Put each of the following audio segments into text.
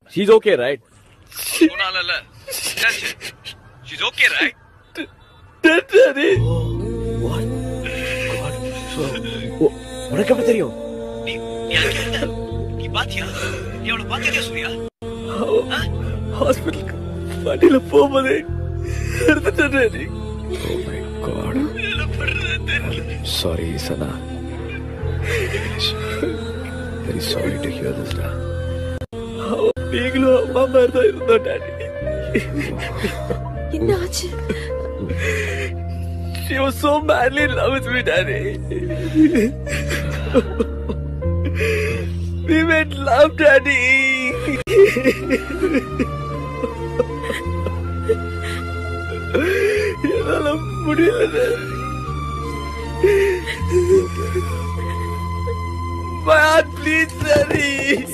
She's okay right போனால she's okay right daddy what God so உனக்கு எப்படி தெரியும் நீ நீ அங்க இருந்த நீ பாத்தியா நீ அவளை பாத்தியா சூர்யா ஹாஸ்பிட்டலுக்கு வண்டியில போகும்போது எடுத்துட்டேன் daddy oh my God sorry Sana very sorry to hear this டா நீங்களும் அம்மா மாதிரி தான் இருந்தோம் டாடி என்ன ஆச்சு She was so madly in love with me, Daddy. we made love, Daddy. என்னால முடியல Daddy. My heart bleeds, Daddy.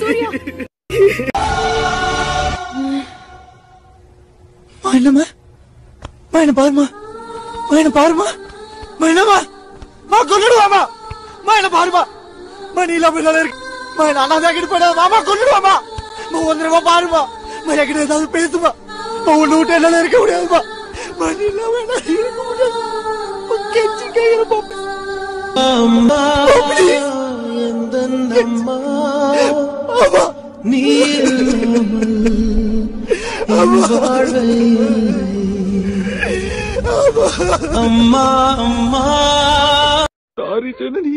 மா என்னம்மா மா என்ன பாருமா மா என்ன பாருமா மா என்னம்மா மா கொண்டுடுவாமா மா என்ன பாருமா மா நீ இல்லாம நல்லா இருக்கு மா என்ன அண்ணா கிட்ட போயிடாத மாமா கொண்டுடுவாமா மா வந்துடுமா பாருமா மா என்கிட்ட ஏதாவது பேசுமா மா உன்னை விட்டு என்னால இருக்க முடியாதுமா மா நீ இல்லாம என்னால இருக்க முடியாது மா, கெஞ்சி கேக்குறேன் அம்மா ஆமா நீ அம்மா அம்மா சாரி சொன்னி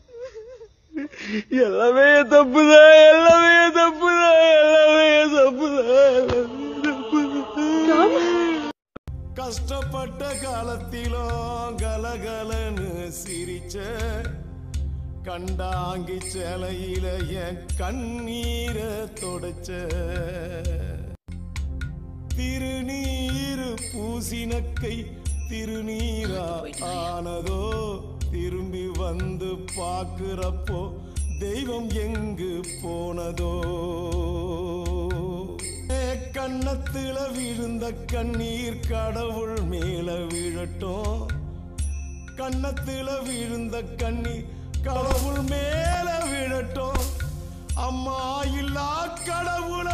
எல்லாமே என் தப்புதான் எல்லாமே என் தப்புதான் எல்லாமே என் தப்புதான் எல்லாமே என் தப்புதான் கஷ்டப்பட்ட காலத்திலும் கலகலன்னு சிரிச்ச கண்டாங்கி சேலையில என் கண்ணீரை தொடச்ச திருநீரு பூசினக்கை திருநீரா ஆனதோ திரும்பி வந்து பார்க்கிறப்போ தெய்வம் எங்கு போனதோ ஏ, கன்னத்துல விழுந்த கண்ணீர் கடவுள் மேல விழட்டும் கன்னத்துல விழுந்த கண்ணீர் கடவுள் மேல விழட்டும் அம்மா இல்லா கடவுள்